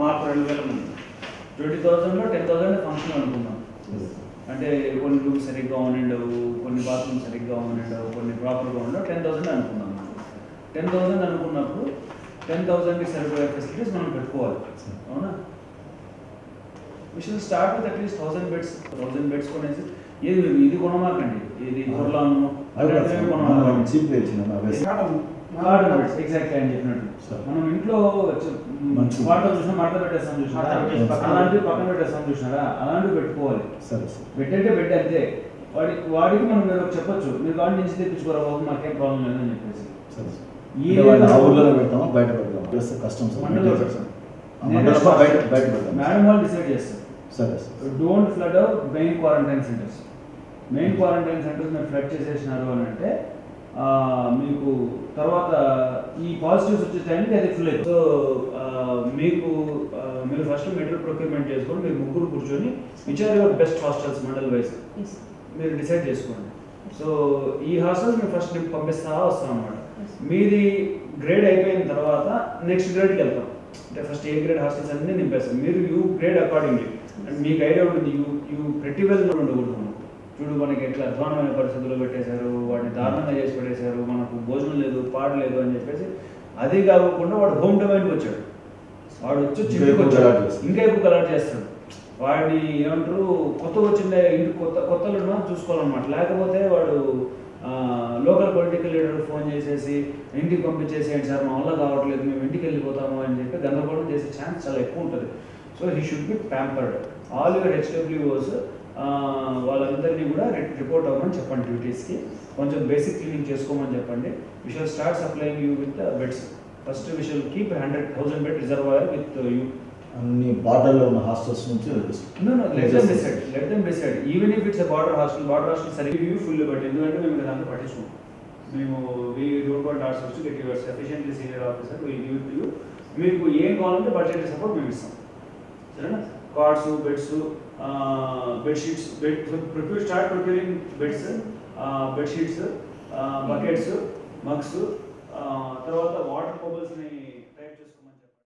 మాకు రెండు వేల మంది ట్వంటీ థౌసండ్లో టెన్ థౌసండ్ ఫంక్షన్ అనుకున్నాం అంటే కొన్ని రూమ్స్ సరిగ్గా ఉండవు కొన్ని బాత్రూమ్స్ సరిగ్గా ఉండవు కొన్ని ప్రాపర్గా ఉండవు టెన్ థౌసండ్ అనుకున్నాం టెన్ థౌసండ్ అనుకున్నప్పుడు టెన్ థౌసండ్కి సరిపోయే ఫెసిలిటీస్ మనం పెట్టుకోవాలి అవునా we should start with at least thousand beds thousand beds కొనేసి ఇది మీరు ఇది కొనమాకండి ఇది కొరలాను కొనమాకండి చీప్ ఇచ్చిన ఎగ్జాక్ట్ అని చెప్పినట్టు Sir. మనం ఇంట్లో మంచు. వాటర్ చూసినా మడత పెట్టేస్తాం చూసినారా మడత పెట్టేసి పక్కన అలాంటివి పక్కన పెట్టేస్తాం చూసినారా అలాంటివి పెట్టుకోవాలి సరే సార్ బెడ్ అంటే బెడ్ అంతే వాడి వాడికి మనం మీరు ఒకటి చెప్పొచ్చు మీరు వాడి నుంచి తెప్పించుకోరా బాబు మాకేం ప్రాబ్లం లేదని చెప్పేసి సరే సార్ ఈ అంటే వాళ్ళని ఆ ఊర్లోనే పెడతామా బయట పెడతామా ప్లస్ కష్టం సార్ మండలో పెడతాం. ఆ మండలంలో బయట బయట పెడతాం మేడం వాళ్ళు డిసైడ్ చేస్తారు సరే sir don't flood out main quarantine centres main quarantine centres మీరు ఫ్లడ్ చేసేసినారు అని అంటే ఆ, మీకు తర్వాత ఈ పాజిటివ్స్ వచ్చే టైంకి అది ఫుల్ అవుతుంది సో ఆ, మీకు ఆ, మీరు ఫస్ట్ మెటీరియల్ ప్రొక్యూర్మెంట్ చేసుకొని మీరు ముగ్గురు కూర్చొని which are your best hostels mandal wise Yes. మీరు డిసైడ్ చేసుకోండి సో ఈ హాస్టల్స్ మేము ఫస్ట్ పంపిస్తా వస్తాం అనమాట Yes. మీది గ్రేడ్ అయిపోయిన తర్వాత నెక్స్ట్ గ్రేడ్కి వెళ్తాం అంటే ఫస్ట్ ఏ గ్రేడ్ హాస్టల్స్ అన్ని నింపేస్తాం మీరు యూ గ్రేడ్ అకార్డింగ్లీ అండ్ మీకు ఐడియా ఉంటుంది యూ యూ ప్రతి వెల్ ఉండకూడదు మనం చూడు మనకి ఎట్లా అధ్వానమైన పరిస్థితుల్లో పెట్టేశారు వాడిని దారుణంగా చేసి పెట్టేశారు మనకు భోజనం లేదు పాడు లేదు అని చెప్పేసి అది కాకుండా వాడు హోమ్ డొమైన్కి వచ్చాడు వాడు వచ్చి ఇంకా చింటికి ఎక్కువ వచ్చాడు గలాట్ చేస్తాడు. ఇంకా ఎక్కువ గలాట్ చేస్తాడు వాడిని ఏమంటారు కొత్తగా వచ్చిండే ఇంటి కొత్త కొత్తలు మనం చూసుకోవాలన్నమాట లేకపోతే వాడు లోకల్ పొలిటికల్ లీడర్ ఫోన్ చేసేసి ఇంటికి పంపించేసేయండి సార్ మా వల్ల కావట్లేదు మేము ఇంటికి వెళ్ళిపోతాము అని చెప్పి గందరగోళం చేసే ఛాన్స్ చాలా ఎక్కువ ఉంటుంది so he should be pampered all your హెచ్డబ్ల్యూఓస్ వాళ్ళందరినీ కూడా రిపోర్ట్ అవ్వమని చెప్పండి డ్యూటీస్కి కొంచెం బేసిక్ క్లీనింగ్ చేసుకోమని చెప్పండి we shall start supplying you with beds first we shall keep hundred thousand bed reservoir with you అన్ని బార్డర్లో ఉన్న హాస్టల్స్ నుంచి No, no, let them decide. Let them decide. Even if it's a border hostel, border hostel సరిగ్గా you full but ఎందుకంటే మేము దాంట్లో పట్టించుకోం మేము we don't want hostels to get your sufficiently senior officer we give to you మీకు ఏం కావాలంటే budget support మేము ఇస్తాం సరేనా cards beds bedsheets bed procure start procuring beds bedsheets buckets mugs తర్వాత వాటర్ బబుల్స్ని